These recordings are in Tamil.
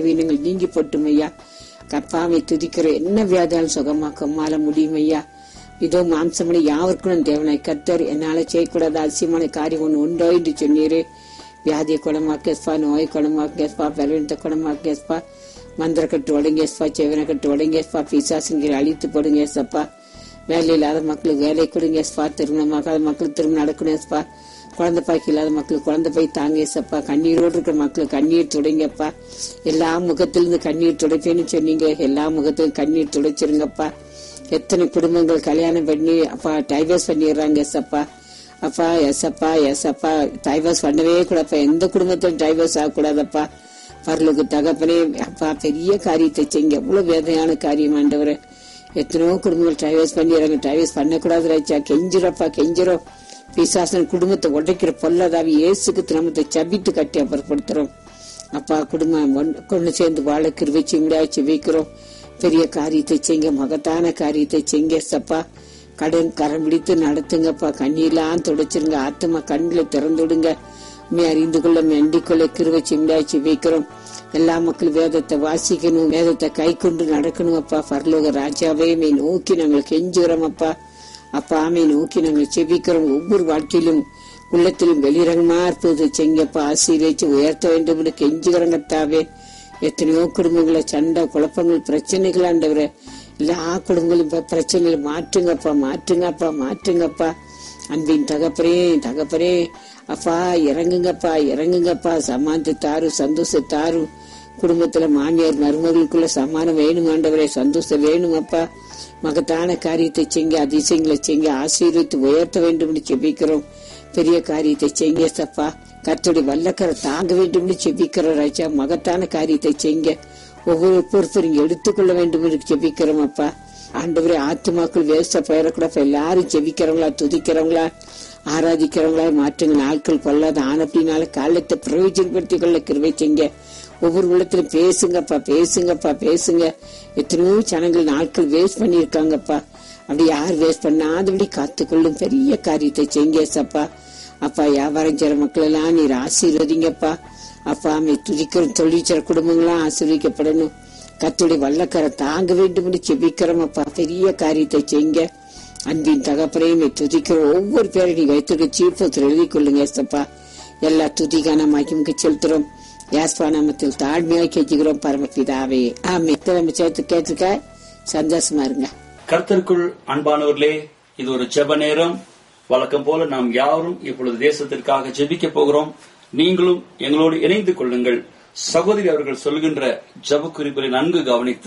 பலவீனங்கள் நீங்கி போட்டும் ஐயா கப்பாவை துதிக்கிற என்ன வியாதியாலும் சுகமாக்க மால முடியும் ஐயா இதோ மாம்சமணி யாவருக்கும் தேவனை கத்தர் என்னால செய்யக்கூடாத அதிசயமான காரியம் ஒன்று உண்டோ என்று சொன்னீரே வியாதியை குணமாக்கேஸ்பா நோயை குணமாக்கேஸ்பா பலவீனத்தை குணமாக்கேஸ்பா மந்திர கட்டு உடங்கேஸ்பா செவனை கட்டு உடங்கேஸ்பா பிசாசுங்கிற அழித்து போடுங்க ஏசப்பா வேலை இல்லாத மக்களுக்கு வேலை கொடுங்க ஏசப்பா திருமணமாகாத மக்களுக்கு திருமணம் நடக்கணும் ஏசப்பா குழந்தை பாய்க்கு இல்லாத மக்களுக்கு குழந்தை பாய் தாங்க ஏசப்பா கண்ணீரோடு இருக்கிற மக்களுக்கு கண்ணீர் துடைங்கப்பா எல்லா முகத்திலிருந்து கண்ணீர் துடைப்பேன்னு சொன்னீங்க எல்லா முகத்திலும் கண்ணீர் துடைச்சிருங்கப்பா எத்தனை குடும்பங்கள் கல்யாணம் பண்ணி அப்பா டைவர்ஸ் பண்ணிடுறாங்க எஸ்அப்பா அப்பா எஸ்அப்பா எஸ்அப்பா டைவர்ஸ் பண்ணவே கூடாப்பா எந்த குடும்பத்திலும் டைவர்ஸ் ஆகக்கூடாதப்பா பரலுக்கு தகப்பனே அப்பா பெரிய காரியத்தை செய்யுங்க எவ்வளவு வேதனையான காரியம் ஆண்டவரே எத்தனையோ குடும்பங்கள் டைவர்ஸ் பண்ணிடுறாங்க டைவர்ஸ் பண்ணக்கூடாது ராஜா கெஞ்சிரப்பா கெஞ்சிரும் பிசாசன் குடும்பத்தை உடைக்கிற பொல்லதாவி இயேசுக்கு திருமணத்தை சபித்து கட்டி அப்புறப்படுத்துறோம் அப்பா குடும்பம் ஒன்று- கொண்டு சேர்ந்து வாழ கிருவிச்சு முடியாச்சு வைக்கிறோம் பெரிய காரியத்தை செய்ங்க மகத்தான காரியத்தை செய்ங்க சப்பா கடன் கரம் பிடித்து நடத்துங்கப்பா கண்ணீர்லாம் துடைச்சிருங்க ஆத்மா கண்களை திறந்துடுங்க உண்மை அறிந்து கொள்ள மெண்டிக் கொள்ள கிருவச்சி முடியாச்சு வைக்கிறோம் எல்லா மக்கள் வேதத்தை வாசிக்கணும் வேதத்தை கை கொண்டு நடக்கணும் அப்பா பரலோக ராஜாவே மே நோக்கி நாங்கள் கெஞ்சுகிறோம் அப்பா அப்பா ஆமை நோக்கி நாங்கள் செபிக்கிறோம் ஒவ்வொரு வாழ்க்கையிலும் உள்ளத்திலும் வெளிரங்கமா இருப்பது செங்கப்பா ஆசீர்வச்சு உயர்த்த வேண்டும் என்று கெஞ்சுகிறோங்க தாவே எத்தனையோ குடும்பங்கள சண்டை குழப்பங்கள் பிரச்சனைகள் ஆண்டவரே எல்லா குடும்பங்களும் இப்ப பிரச்சனைகளை மாற்றுங்கப்பா மாற்றுங்கப்பா மாற்றுங்கப்பா அன்பின் தகப்பரே தகப்பரே அப்பா இறங்குங்கப்பா இறங்குங்கப்பா சமாந்து தாரு சந்தோஷ தாரு குடும்பத்துல மாமியார் மருமகளுக்குள்ள சமானம் வேணும் ஆண்டவரே சந்தோஷம் வேணும் அப்பா மகத்தான காரியத்தை செய்ங்க அதிசயங்களை செய்ங்க ஆசீர்வித்து உயர்த்த வேண்டும் என்று செபிக்கிறோம் பெரிய காரியத்தை செய்ங்க சப்பா கர்த்தருடைய வல்லக்கரை தாங்க வேண்டும் என்று செபிக்கிறோம் ராஜா மகத்தான காரியத்தை செய்ங்க ஒவ்வொரு பொறுப்பு நீங்க எடுத்துக்கொள்ள வேண்டும் என்று செபிக்கிறோம் அப்பா ஆண்டவரே ஆத்துமாக்கள் வேஸ்டா போயிடக்கூட எல்லாரும் ஜெபிக்கிறவங்களா துதிக்கிறவங்களா ஆராதிக்கிறவங்களா மாற்றுங்க நாட்கள் கொள்ளாத ஆனப்பினால காலத்தை பிரயோஜனப்படுத்திக் கொள்ள கிருவை செய்ங்க ஒவ்வொரு உள்ளத்திலும் பேசுங்கப்பா பேசுங்கப்பா பேசுங்க எத்தனையோ ஜனங்கள் நாட்கள் வேஸ்ட் பண்ணியிருக்காங்கப்பா அப்படி யார் வேஸ்ட் பண்ணாதபடி காத்துக்கொள்ளும் பெரிய காரியத்தை செய்ங்க சப்பா அப்பா வியாபாரம் செய்யற மக்கள் எல்லாம் நீர் ஆசீர்வதிங்கப்பா அப்பா அம்மை துதிக்கிற தொழிற்சர குடும்பங்களாம் ஆசீர்வதிக்கப்படணும் கத்துடைய வல்லக்கரை தாங்க வேண்டும் என்று செபிக்கிறோம் அப்பா பெரிய காரியத்தை செய்ங்க அன்பின் தகப்பனையும் துதிக்கிற ஒவ்வொரு பேரையும் நீ வைத்திருக்க சீப்பத்தில் எழுதி கொள்ளுங்க ஏசப்பா எல்லா துதிக்கான மகிமுக்கு செலுத்துறோம் யாஸ்பா நாமத்தில் தாழ்மையாக கேட்கிறோம் பரமபிதாவே ஆமே நம்ம சேர்த்து கேட்டிருக்க சந்தோஷமா இருங்க கர்த்தருக்குள் அன்பானவர்களே இது ஒரு ஜெப நேரம் வழக்கம் போல நாம் யாரும் இப்பொழுது தேசத்திற்காக ஜெபிக்க போகிறோம் நீங்களும் எங்களோடு இணைந்து கொள்ளுங்கள் சகோதரி அவர்கள் சொல்கின்ற ஜெப குறிப்புகளை நன்கு கவனித்து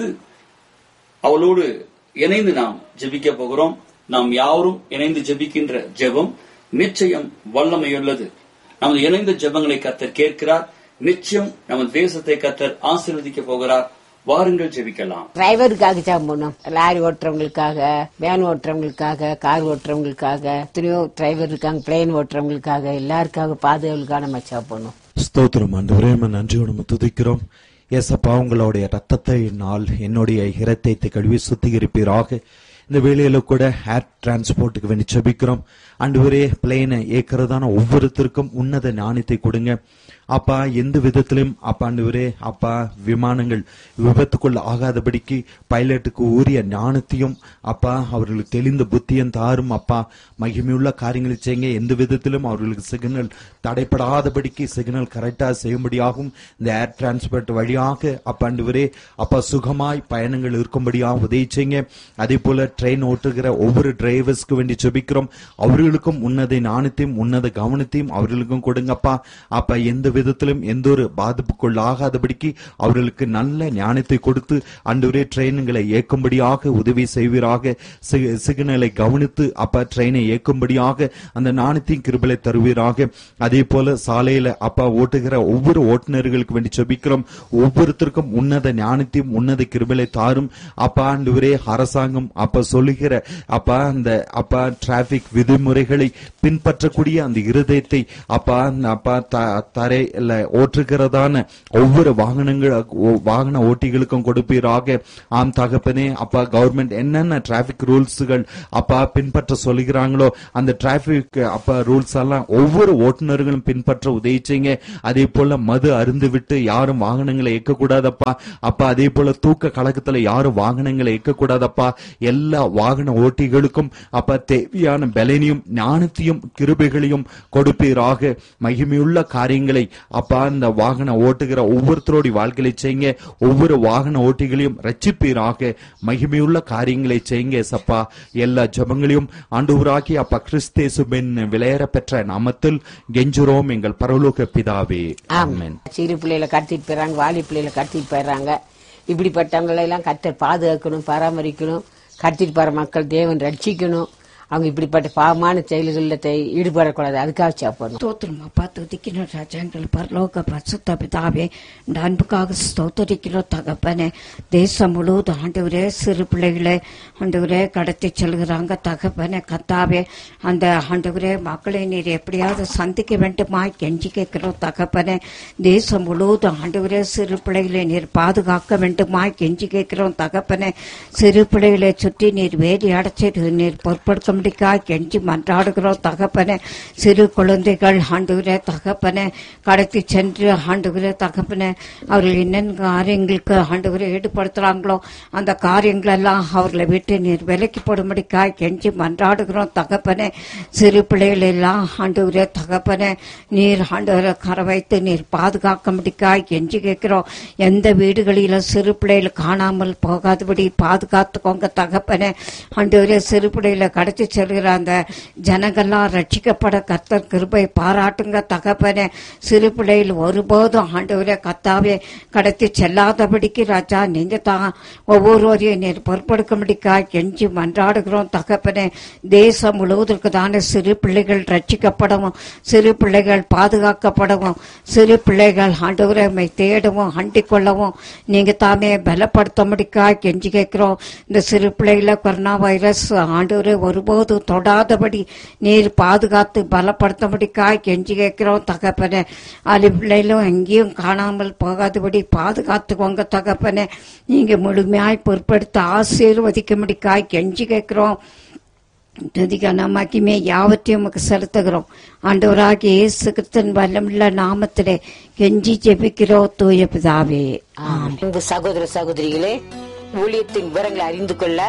அவளோடு இணைந்து நாம் ஜெபிக்க போகிறோம் நாம் யாவரும் இணைந்து ஜெபிக்கின்ற ஜெபம் நிச்சயம் வல்லமையுள்ளது நமது இணைந்த ஜெபங்களை கத்தர் கேட்கிறார் நிச்சயம் நமது தேசத்தை கத்தர் ஆசீர்வதிக்க போகிறார் வாருங்கள் ஜெபிக்கலாம் டிரைவருக்காக ஜாம் பண்ணோம் லாரி ஓட்டுறவங்களுக்காக வேன் ஓட்டுறவங்களுக்காக கார் ஓட்டுறவங்களுக்காக எத்தனையோ டிரைவர் இருக்காங்க பிளேன் ஓட்டுறவங்களுக்காக எல்லாருக்காக பாதுகாவலுக்காக நம்ம ஜாப் பண்ணோம் ஸ்தோத்திரம் ஆண்டவரே உம்மை நன்றியோடு நம்ம துதிக்கிறோம் ஏசப்பா உங்களுடைய ரத்தத்தை என்னால் என்னுடைய இரத்தத்தை கழுவி சுத்திகரிப்பீராக இந்த வேலையில கூட ஏர் டிரான்ஸ்போர்ட்டுக்கு வேண்டி செபிக்கிறோம் ஆண்டவரே பிளேனை ஏக்கிறதான ஒவ்வொருத்தருக்கும் உன்னத ஞானத்தை கொடுங்க அப்பா எந்த விதத்திலும் அப்பா ஆண்டவரே அப்பா விமானங்கள் விபத்துக்குள் ஆகாதபடிக்கு பைலட்டுக்கு உரிய ஞானத்தையும் அப்பா அவர்களுக்கு தெளிந்த புத்தியும் தாரும் அப்பா மகிமையுள்ள காரியங்களை செய்யுங்க எந்த விதத்திலும் அவர்களுக்கு சிக்னல் தடைப்படாதபடிக்கு சிக்னல் கரெக்டா செய்யும்படியாகவும் இந்த ஏர் டிரான்ஸ்போர்ட் வழியாக அப்பா ஆண்டவரே அப்பா சுகமாய் பயணங்கள் இருக்கும்படியாக உதவி செய்யுங்க அதே போல ட்ரெயின் ஓட்டுகிற ஒவ்வொரு டிரைவர்ஸ்க்கு வேண்டி ஜெபிக்கிறோம் அவர்களுக்கும் உன்னத ஞானத்தையும் உன்னத கவனத்தையும் அவர்களுக்கும் கொடுங்கப்பா அப்பா எந்த விதத்திலும் எந்த ஒரு பாதிப்புக்குள் ஆகாதபடிக்கு அவர்களுக்கு நல்ல ஞானத்தை கொடுத்து அன்றுவரே ட்ரெயின்களை இயக்கும்படியாக உதவி செய்வீராக சி- சிக்னலை கவனித்து அப்பா ட்ரெயினை இயக்கும்படியாக அந்த ஞானத்தையும் கிருபலை தருவீராக அதே போல சாலையில அப்பா ஓட்டுகிற ஒவ்வொரு ஓட்டுநர்களுக்கு வேண்டி ஜெபிக்கிறோம் ஒவ்வொருத்தருக்கும் உன்னத ஞானத்தையும் உன்னத கிருபலை தாரும் அப்பா ஆண்டவரே அரசாங்கம் அப்பா சொல்லுகிற அப்பா அந்த அப்பா டிராபிக் விதிமுறைகளை பின்பற்றக்கூடிய அந்த இருதயத்தை அப்பா அப்பா த- தரை சாலையில ஓட்டுகிறதான ஒவ்வொரு வாகனங்கள் ஒ- வாகன ஓட்டிகளுக்கும் கொடுப்பீராக ஆம் தகப்பனே அப்பா கவர்மெண்ட் என்னென்ன டிராபிக் ரூல்ஸ்கள் அப்பா பின்பற்ற சொல்லுகிறாங்களோ அந்த டிராபிக் அப்பா ரூல்ஸ் எல்லாம் ஒவ்வொரு ஓட்டுநர்களும் பின்பற்ற உதவி செய்யுங்க அதே போல மது அருந்து விட்டு யாரும் வாகனங்களை இயக்கக்கூடாதப்பா அப்பா அதே போல தூக்க கழகத்துல யாரும் வாகனங்களை இயக்கக்கூடாதப்பா எல்லா வாகன ஓட்டிகளுக்கும் அப்பா தேவையான பலனையும் ஞானத்தையும் கிருபைகளையும் கொடுப்பீராக மகிமையுள்ள காரியங்களை அப்பா இந்த வாகன ஓட்டுகிற ஒவ்வொருத்தருடைய வாழ்க்கையை செய்யுங்க ஒவ்வொரு வாகன ஓட்டிகளையும் ரட்சிப்பீராக மகிமையுள்ள காரியங்களை செய்யுங்க சப்பா எல்லா ஜபங்களையும் ஆண்டவராகி அப்பா கிறிஸ்தேசுபின் விளையாட பெற்ற நாமத்தில் கெஞ்சுரோம் எங்கள் பரலோக பிதாவே ஆமென் சிறு பிள்ளைகளை கடத்திட்டு போயிடறாங்க வாலி பிள்ளைகளை கடத்திட்டு போயிடுறாங்க இப்படிப்பட்டவங்களை எல்லாம் கத்தர் பாதுகாக்கணும் பராமரிக்கணும் கடத்திட்டு போற மக்கள் தேவன் ரட்சிக்கணும் அவங்க இப்படிப்பட்ட பாவமான செயல்களில் தெ- ஈடுபடக்கூடாது அதுக்காக சாப்பிடணும் ஸ்தோத்திரம் அப்பா துதிக்கிற ராஜாங்கள் பரலோக பரிசுத்த பிதாவே இந்த அன்புக்காக ஸ்தோத்தரிக்கிற தகப்பனே தேசம் முழுவதும் ஆண்டவரே சிறு பிள்ளைகளை ஆண்டவரே கடத்தி செல்கிறாங்க தகப்பனே கத்தாவே அந்த ஆண்டவரே மக்களை நீர் எப்படியாவது சந்திக்க வேண்டுமா கெஞ்சி கேட்கிறோம் தகப்பனே தேசம் முழுவதும் ஆண்டவரே சிறு பிள்ளைகளை நீர் பாதுகாக்க வேண்டுமா கெஞ்சி கேட்கிறோம் தகப்பனே சிறு பிள்ளைகளை சுற்றி நீர் வேலி அடைச்சிட்டு நீர் பொறுப்படுத்த முடிக்கா கெஞ்சி மன்றாடுகிறோம் தகப்பனே சிறு குழந்தைகள் ஆண்டுகிற தகப்பனே கடத்தி சென்று ஆண்டுகிற தகப்பனே அவர்கள் என்னென்ன காரியங்களுக்கு ஆண்டுகிற ஈடுபடுத்துறாங்களோ அந்த காரியங்கள் எல்லாம் அவர்களை விட்டு நீர் விலக்கி போடும்படிக்கா கெஞ்சி மன்றாடுகிறோம் தகப்பனே சிறு பிள்ளைகள் எல்லாம் ஆண்டுகிற தகப்பனே நீர் ஆண்டுகிற கரை வைத்து நீர் பாதுகாக்க முடிக்காய் கெஞ்சி கேட்கிறோம் எந்த வீடுகளிலும் சிறு பிள்ளைகள் காணாமல் போகாதபடி பாதுகாத்துக்கோங்க தகப்பனே ஆண்டவரே சிறு பிள்ளைகளை கடத்தி செல்கிற அந்த ஜனங்கள்லாம் ரட்சிக்கப்பட கர்த்தர் கிருபை பாராட்டுங்க தகப்பனே சிறு பிள்ளைகள் ஒருபோதும் ஆண்டவரே கத்தாவே கடத்தி செல்லாதபடிக்கு ராஜா நீங்க தான் ஒவ்வொருவரையும் நீர் பொறுப்படுக்கும்படிக்கா கெஞ்சி மன்றாடுகிறோம் தகப்பனே தேசம் முழுவதற்கு தானே சிறு பிள்ளைகள் ரட்சிக்கப்படவும் சிறு பிள்ளைகள் பாதுகாக்கப்படவும் சிறு பிள்ளைகள் ஆண்டவரை உம்மை தேடவும் அண்டிக் கொள்ளவும் நீங்க தாமே பலப்படுத்த முடிக்கா கெஞ்சி கேட்கிறோம் இந்த சிறு பிள்ளைகள கொரோனா வைரஸ் ஆண்டவரை ஒருபோதும் தொடாதபடி நீர் பாதுகாத்து பலப்படுத்த முடிக்கா கெஞ்சி கேட்கிறோம் தகப்பனே அது பிள்ளைகளும் எங்கேயும் காணாமல் போகாதபடி பாதுகாத்துக்கோங்க தகப்பனே நீங்க முழுமையாய் பொறுப்படுத்த ஆசீர்வதிக்க முடிக்காய் கெஞ்சி கேட்கிறோம் துதிக்கான மகிமே யாவற்றையும் உமக்கு செலுத்துகிறோம் ஆண்டவராகிய இயேசு கிறிஸ்தன் வல்லமுள்ள நாமத்திலே கெஞ்சி ஜெபிக்கிறோம் தூய பிதாவே அன்பு சகோதர சகோதரிகளே ஊழியத்தின் விவரங்களை அறிந்து கொள்ள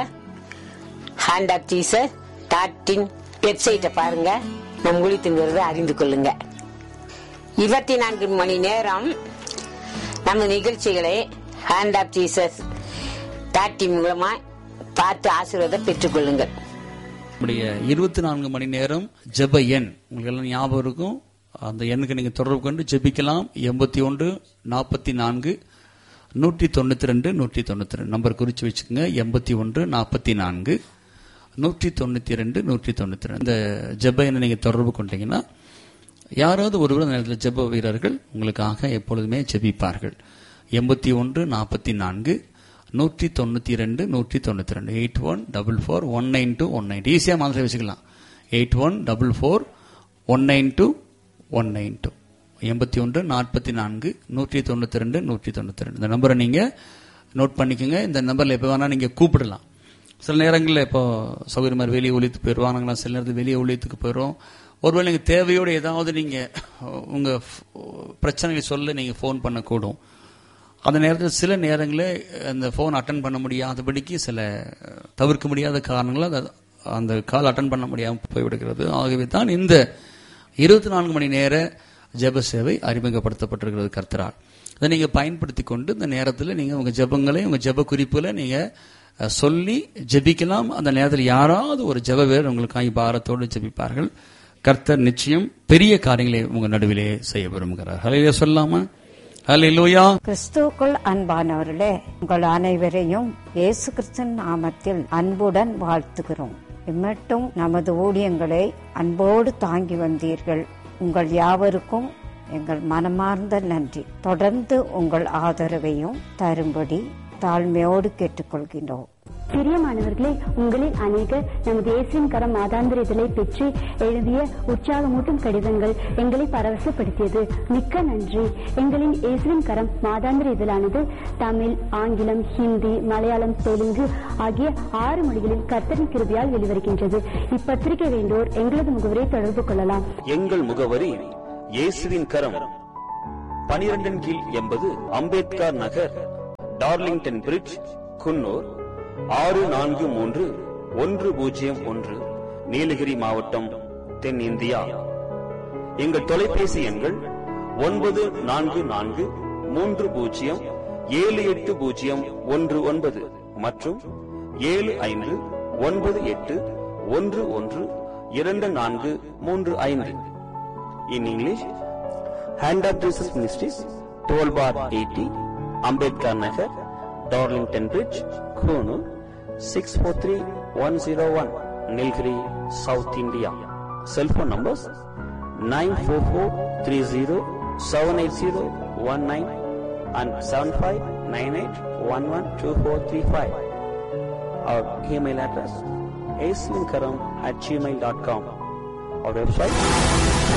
ஹேண்ட் ஆப் ஜீசஸ் டாட்டின் வெப்சைட்டை பாருங்க நம் ஊழியத்தின் விவரத்தை அறிந்து கொள்ளுங்க இருபத்தி நான்கு மணி நேரம் நம்ம நிகழ்ச்சிகளை ஹேண்ட் ஆப் ஜீசஸ் டாட்டின் மூலமா பார்த்து ஆசீர்வாதம் பெற்றுக்கொள்ளுங்கள் நம்முடைய இருபத்தி நான்கு மணி நேரம் ஜெப எண் உங்களுக்கு எல்லாம் ஞாபகம் இருக்கும் அந்த எண்ணுக்கு நீங்க தொடர்பு கொண்டு ஜெபிக்கலாம் எண்பத்தி ஒன்று நாற்பத்தி நான்கு நூற்றி தொண்ணூத்தி ரெண்டு நூற்றி தொண்ணூத்தி ரெண்டு நம்பர் குறிச்சு வச்சுக்கோங்க எண்பத்தி ஒன்று நாற்பத்தி நான்கு நூற்றி தொண்ணூத்தி ரெண்டு நூற்றி தொண்ணூத்தி ரெண்டு இந்த ஜெப எண்ணை நீங்க தொடர்பு கொண்டீங்கன்னா யாராவது ஒருவர் அந்த நேரத்தில் ஜெப வீரர்கள் உங்களுக்காக எப்பொழுதுமே ஜெபிப்பார்கள் எண்பத்தி ஒன்று நாற்பத்தி நான்கு நூற்றி தொண்ணூத்தி ரெண்டு நூற்றி தொண்ணூத்தி ரெண்டு eight one double four one nine two one nine ஈஸியா மாதிரி வச்சுக்கலாம் eight one double four one nine two one nine two எண்பத்தி ஒன்று நாற்பத்தி நான்கு நூற்றி தொண்ணூத்தி ரெண்டு நூற்றி தொண்ணூத்தி ரெண்டு இந்த நம்பரை நீங்க நோட் பண்ணிக்கோங்க இந்த நம்பர்ல எப்போ வேணா நீங்க கூப்பிடலாம் சில நேரங்களில் இப்போ சௌகரியமாக மாதிரி வெளியே ஒழித்து போயிடுவோம் நாங்களாம் சில நேரத்தில் வெளியே ஒழித்துக்கு போயிடுவோம் ஒருவேளை நீங்கள் தேவையோடு ஏதாவது நீங்கள் உங்கள் பிரச்சனைகளை சொல்ல நீங்கள் ஃபோன் பண்ணக்கூடும் அந்த நேரத்தில் சில நேரங்களில் அந்த ஃபோன் அட்டன் பண்ண முடியாதபடிக்கு சில அஹ், தவிர்க்க முடியாத காரணங்களால் அந்த- அந்த கால் அட்டன் பண்ண முடியாமல் போய்விடுகிறது ஆகவே தான் இந்த இருபத்தி நான்கு மணி நேர ஜெப சேவை அறிமுகப்படுத்தப்பட்டிருக்கிறது கர்த்தரால் இதை நீங்கள் பயன்படுத்தி கொண்டு இந்த நேரத்தில் நீங்கள் உங்கள் ஜெபங்களை உங்கள் ஜெப குறிப்புகளை நீங்கள் அஹ், சொல்லி ஜெபிக்கலாம் அந்த நேரத்தில் யாராவது ஒரு ஜெப வீரர் உங்களுக்காக பாரத்தோடு ஜெபிப்பார்கள் கர்த்தர் நிச்சயம் பெரிய காரியங்களை உங்கள் நடுவிலே செய்ய விரும்புகிறார் ஹலையிலே சொல்லாமா ஹலையிலோயா கிறிஸ்துவுக்குள் அன்பானவர்களே உங்கள் அனைவரையும் இயேசு கிறிஸ்தன் நாமத்தில் அன்புடன் வாழ்த்துகிறோம் இம்மட்டும் நமது ஊழியங்களை அன்போடு தாங்கி வந்தீர்கள் உங்கள் யாவருக்கும் எங்கள் மனமார்ந்த நன்றி தொடர்ந்து உங்கள் ஆதரவையும் தரும்படி தாழ்மையோடு கேட்டுக்கொள்கின்றோம் பிரியமானவர்களே உங்களில் அநேகர் நமது இயேசுவின் கரம் மாதாந்திர இதழை பெற்று எழுதிய உற்சாகமூட்டும் கடிதங்கள் எங்களை பரவசப்படுத்தியது மிக்க நன்றி எங்களின் இயேசுவின் கரம் மாதாந்திர இதழானது தமிழ் ஆங்கிலம் ஹிந்தி மலையாளம் தெலுங்கு ஆகிய ஆறு மொழிகளில் கர்த்தரின் கிருபியால் வெளிவருகின்றது இப்பத்திரிகை வேண்டோர் எங்களது முகவரை தொடர்பு கொள்ளலாம் எங்கள் முகவரி இயேசுவின் கரம் பனிரெண்டின் கீழ் எண்பது அம்பேத்கர் நகர் டார்லிங்டன் பிரிட்ஜ் குன்னூர் ஆறு நான்கு மூன்று ஒன்று பூஜ்ஜியம் ஒன்று நீலகிரி மாவட்டம் தென்னிந்தியா எங்கள் தொலைபேசி எண்கள் ஒன்பது நான்கு நான்கு மூன்று பூஜ்ஜியம் ஏழு எட்டு பூஜ்ஜியம் ஒன்று ஒன்பது மற்றும் ஏழு ஐந்து ஒன்பது எட்டு ஒன்று ஒன்று இரண்டு நான்கு மூன்று ஐந்து in English hand of Jesus ministries twelve bar eighty Ambedkar Nagar Darlington bridge Coonoor six four three one zero one Nilgiri south India cellphone numbers nine four four three zero seven eight zero one nine and seven five nine eight one one two four three five our email address ஏஸ்லிங்கரம் at Gmail dot com our website